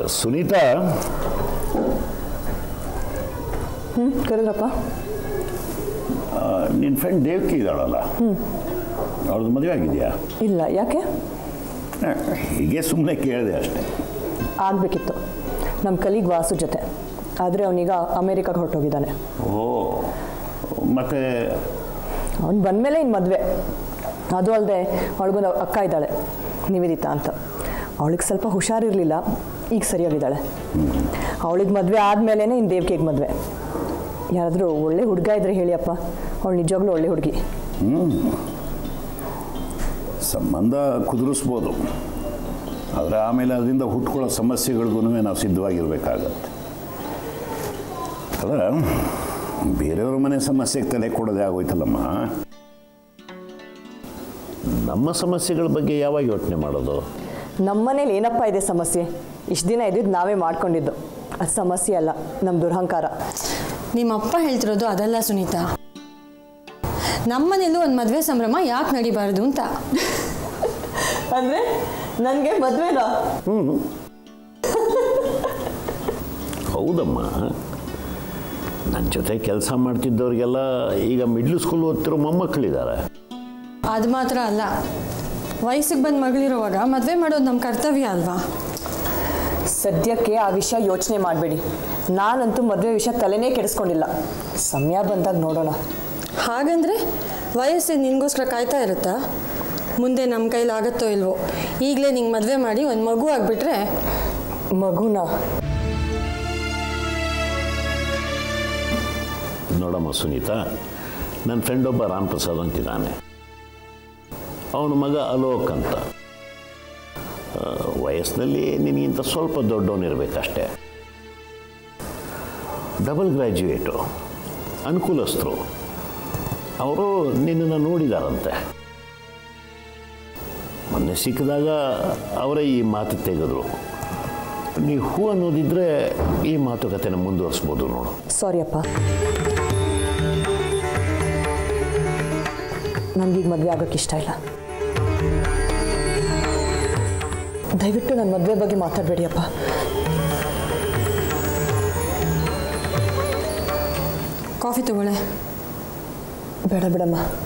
ಸುನೀತಾ ಹ್ಞೂ ಕರೆದ್ರಪ್ಪ ನಿನ್ನ ಫ್ರೆಂಡ್ ದೇವಕಿ ಇದ್ದಾಳಲ್ಲ ಅವಳದು ಮದುವೆ ಆಗಿದೆಯಾ ಇಲ್ಲ ಯಾಕೆ ಹೀಗೆ ಸುಮ್ಮನೆ ಕೇಳಿದೆ ಅಷ್ಟೇ ಆಗಬೇಕಿತ್ತು ನಮ್ಮ ಕಲೀಗ್ ವಾಸು ಜೊತೆ ಆದರೆ ಅವನೀಗ ಅಮೇರಿಕಾಗೆ ಹೊರಟೋಗಿದ್ದಾನೆ ಓ ಮತ್ತೆ ಅವ್ನು ಬಂದಮೇಲೆ ಇನ್ನು ಮದುವೆ ಅದು ಅಲ್ಲದೆ ಅವಳಿಗೊಂದು ಅಕ್ಕ ಇದ್ದಾಳೆ ನಿವೇದಿತಾ ಅಂತ ಅವಳಿಗೆ ಸ್ವಲ್ಪ ಹುಷಾರಿರಲಿಲ್ಲ ಈಗ ಸರಿಯಾಗಿದ್ದಾಳೆ ಅವಳಿಗೆ ಮದುವೆ ಆದಮೇಲೆ ಇನ್ನು ದೇವ್ಕಿಗೆ ಮದುವೆ ಯಾರಾದರೂ ಒಳ್ಳೆ ಹುಡುಗ ಇದ್ರೆ ಹೇಳಿಯಪ್ಪ ಅವಳು ನಿಜವಾಗ್ಲೂ ಒಳ್ಳೆ ಹುಡುಗಿ ಸಂಬಂಧ ಕುದುರಿಸ್ಬೋದು ಆದರೆ ಆಮೇಲೆ ಅದರಿಂದ ಹುಟ್ಕೊಳ್ಳೋ ಸಮಸ್ಯೆಗಳಿಗೂ ನಾವು ಸಿದ್ಧವಾಗಿರ್ಬೇಕಾಗತ್ತೆ ಅಲ್ಲ ಬೇರೆಯವ್ರ ಮನೆ ಸಮಸ್ಯೆಗೆ ತಲೆ ಕೊಡೋದೇ ಆಗೋಯ್ತಲ್ಲಮ್ಮ ನಮ್ಮ ಸಮಸ್ಯೆಗಳ ಬಗ್ಗೆ ಯಾವಾಗ ಯೋಚನೆ ಮಾಡೋದು ನಮ್ಮನೇಲಿ ಏನಪ್ಪ ಇದೆ ಸಮಸ್ಯೆ ಇಷ್ಟು ದಿನ ಇದ್ದಿದ್ದು ನಾವೇ ಮಾಡ್ಕೊಂಡಿದ್ದು ಅದು ಸಮಸ್ಯೆ ಅಲ್ಲ ನಮ್ಮ ದುರಹಂಕಾರ ನಿಮ್ಮಪ್ಪ ಹೇಳ್ತಿರೋದು ಅದಲ್ಲ ಸುನೀತಾ ನಮ್ಮನೇಲೂ ಒಂದು ಮದುವೆ ಸಂಭ್ರಮ ಯಾಕೆ ನಡಿಬಾರ್ದು ಅಂತ ಅಂದರೆ ನನಗೆ ಮದುವೆನಾ ಹೌದಮ್ಮ ನನ್ನ ಜೊತೆ ಕೆಲಸ ಮಾಡ್ತಿದ್ದವ್ರಿಗೆಲ್ಲ ಈಗ ಮಿಡ್ಲ್ ಸ್ಕೂಲ್ ಓದ್ತಿರೋ ಮೊಮ್ಮಕ್ಕಳಿದ್ದಾರೆ ಅದು ಮಾತ್ರ ಅಲ್ಲ ವಯಸ್ಸಿಗೆ ಬಂದು ಮಗಳಿರುವಾಗ ಮದುವೆ ಮಾಡೋದು ನಮ್ಮ ಕರ್ತವ್ಯ ಅಲ್ವಾ ಸದ್ಯಕ್ಕೆ ಆ ವಿಷಯ ಯೋಚನೆ ಮಾಡಬೇಡಿ ನಾನಂತೂ ಮದುವೆ ವಿಷಯ ತಲೆನೇ ಕೆಡಿಸ್ಕೊಂಡಿಲ್ಲ ಸಮಯ ಬಂದಾಗ ನೋಡೋಣ ಹಾಗಂದ್ರೆ ವಯಸ್ಸಿಗೆ ನಿನಗೋಸ್ಕರ ಕಾಯ್ತಾ ಇರುತ್ತಾ ಮುಂದೆ ನಮ್ಮ ಕೈಲಿ ಆಗತ್ತೋ ಇಲ್ವೋ ಈಗಲೇ ನಿಂಗೆ ಮದುವೆ ಮಾಡಿ ಒಂದು ಮಗು ಆಗಿಬಿಟ್ರೆ ಮಗುನ ನೋಡಮ್ಮ ಸುನೀತಾ ನನ್ನ ಫ್ರೆಂಡ್ ಒಬ್ಬ ರಾಮ್ ಪ್ರಸಾದ್ ಅಂತಿದ್ದಾನೆ ಅವನ ಮಗ ಅಲೋಕ್ ಅಂತ ಆ, ವಯಸ್ಸಿನಲ್ಲಿ ನಿನಗಿಂತ ಸ್ವಲ್ಪ ದೊಡ್ಡವನಿರ್ಬೇಕಷ್ಟೇ ಡಬಲ್ ಗ್ರ್ಯಾಜುಯೇಟು ಅನುಕೂಲಸ್ಥರು ಅವರು ನಿನ್ನನ್ನು ನೋಡಿದಾರಂತೆ ಮೊನ್ನೆ ಸಿಕ್ಕಿದಾಗ ಅವರೇ ಈ ಮಾತು ತೆಗೆದ್ರು ನೀವು ಹೂ ಅನ್ನೋದಿದ್ರೆ ಈ ಮಾತುಕತೆನ ಮುಂದುವರಿಸ್ಬೋದು ನೋಡು ಸಾರಿ ಅಪ್ಪ ನನಗೀಗ ಮದುವೆ ಆಗೋಕ್ಕೆ ಇಷ್ಟ ಇಲ್ಲ ದಯವಿಟ್ಟು ನನ್ನ ಮದುವೆ ಬಗ್ಗೆ ಮಾತಾಡಬೇಡಿ ಅಪ್ಪ ಕಾಫಿ ತಗೊಳ್ಳೆ ಬೇಡ ಬೇಡಮ್ಮ